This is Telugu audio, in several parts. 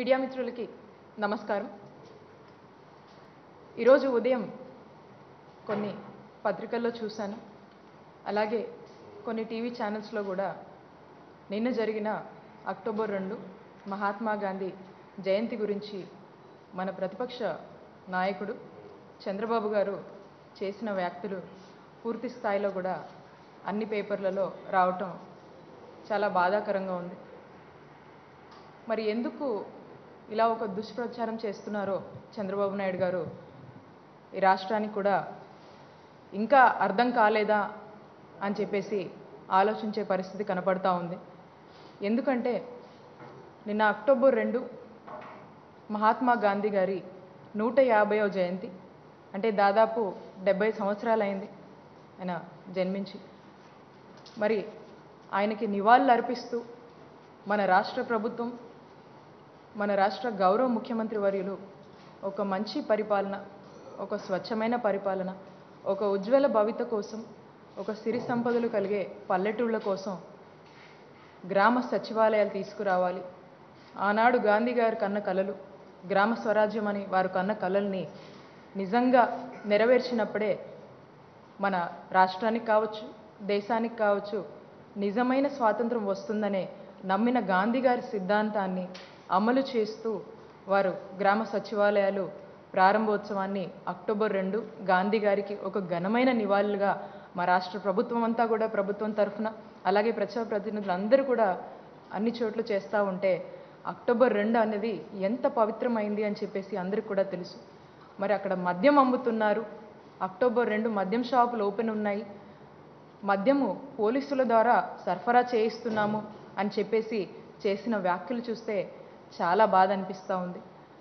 మీడియా మిత్రులకి నమస్కారం ఈరోజు ఉదయం కొన్ని పత్రికల్లో చూశాను అలాగే కొన్ని టీవీ ఛానల్స్లో కూడా నిన్న జరిగిన అక్టోబర్ రెండు మహాత్మా గాంధీ జయంతి గురించి మన ప్రతిపక్ష నాయకుడు చంద్రబాబు గారు చేసిన వ్యాఖ్యలు పూర్తి స్థాయిలో కూడా అన్ని పేపర్లలో రావటం చాలా బాధాకరంగా ఉంది మరి ఎందుకు ఇలా ఒక దుష్ప్రచారం చేస్తున్నారో చంద్రబాబు నాయుడు గారు ఈ రాష్ట్రానికి కూడా ఇంకా అర్థం కాలేదా అని చెప్పేసి ఆలోచించే పరిస్థితి కనపడతా ఉంది ఎందుకంటే నిన్న అక్టోబర్ రెండు మహాత్మా గాంధీ గారి నూట యాభైవ జయంతి అంటే దాదాపు డెబ్బై సంవత్సరాలైంది ఆయన జన్మించి మరి ఆయనకి నివాళులు అర్పిస్తూ మన రాష్ట్ర ప్రభుత్వం మన రాష్ట్ర గౌరవ ముఖ్యమంత్రి వర్యులు ఒక మంచి పరిపాలన ఒక స్వచ్ఛమైన పరిపాలన ఒక ఉజ్వల భవిత కోసం ఒక సిరి సంపదలు కలిగే పల్లెటూళ్ళ కోసం గ్రామ సచివాలయాలు తీసుకురావాలి ఆనాడు గాంధీ గారు కన్న కలలు గ్రామ స్వరాజ్యం అని వారు కన్న కలల్ని నిజంగా నెరవేర్చినప్పుడే మన రాష్ట్రానికి కావచ్చు దేశానికి కావచ్చు నిజమైన స్వాతంత్రం వస్తుందనే నమ్మిన గాంధీ గారి సిద్ధాంతాన్ని అమలు చేస్తూ వారు గ్రామ సచివాలయాలు ప్రారంభోత్సవాన్ని అక్టోబర్ రెండు గాంధీ గారికి ఒక ఘనమైన నివాళులుగా మా రాష్ట్ర ప్రభుత్వం అంతా కూడా ప్రభుత్వం తరఫున అలాగే ప్రజాప్రతినిధులు అందరూ కూడా అన్ని చోట్ల చేస్తూ ఉంటే అక్టోబర్ రెండు అనేది ఎంత పవిత్రమైంది అని చెప్పేసి అందరికీ కూడా తెలుసు మరి అక్కడ మద్యం అమ్ముతున్నారు అక్టోబర్ రెండు మద్యం షాపులు ఓపెన్ ఉన్నాయి మద్యము పోలీసుల ద్వారా సరఫరా చేయిస్తున్నాము అని చెప్పేసి చేసిన వ్యాఖ్యలు చూస్తే చాలా బాధ అనిపిస్తూ ఉంది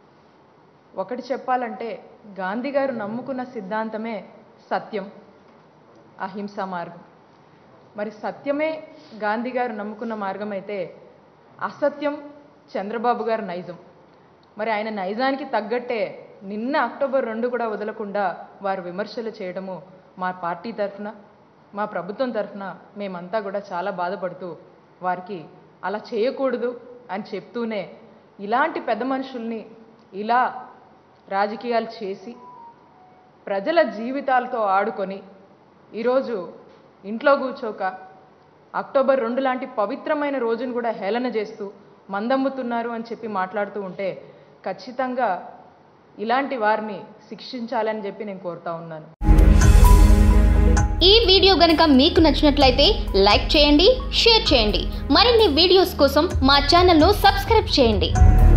ఒకటి చెప్పాలంటే గాంధీ గారు నమ్ముకున్న సిద్ధాంతమే సత్యం అహింస మార్గం మరి సత్యమే గాంధీ గారు నమ్ముకున్న మార్గం అయితే అసత్యం చంద్రబాబు గారు నైజం మరి ఆయన నైజానికి తగ్గట్టే నిన్న అక్టోబర్ రెండు కూడా వదలకుండా వారు విమర్శలు చేయడము మా పార్టీ తరఫున మా ప్రభుత్వం తరఫున మేమంతా కూడా చాలా బాధపడుతూ వారికి అలా చేయకూడదు అని చెప్తూనే ఇలాంటి పెద్ద మనుషుల్ని ఇలా రాజకీయాలు చేసి ప్రజల జీవితాలతో ఆడుకొని ఈరోజు ఇంట్లో కూర్చోక అక్టోబర్ రెండు లాంటి పవిత్రమైన రోజును కూడా హేళన చేస్తూ మందమ్ముతున్నారు అని చెప్పి మాట్లాడుతూ ఉంటే ఖచ్చితంగా ఇలాంటి వారిని శిక్షించాలని చెప్పి నేను కోరుతా ఉన్నాను ఈ వీడియో గనుక మీకు నచ్చినట్లయితే లైక్ చేయండి షేర్ చేయండి మరిన్ని వీడియోస్ కోసం మా ఛానల్ను సబ్స్క్రైబ్ చేయండి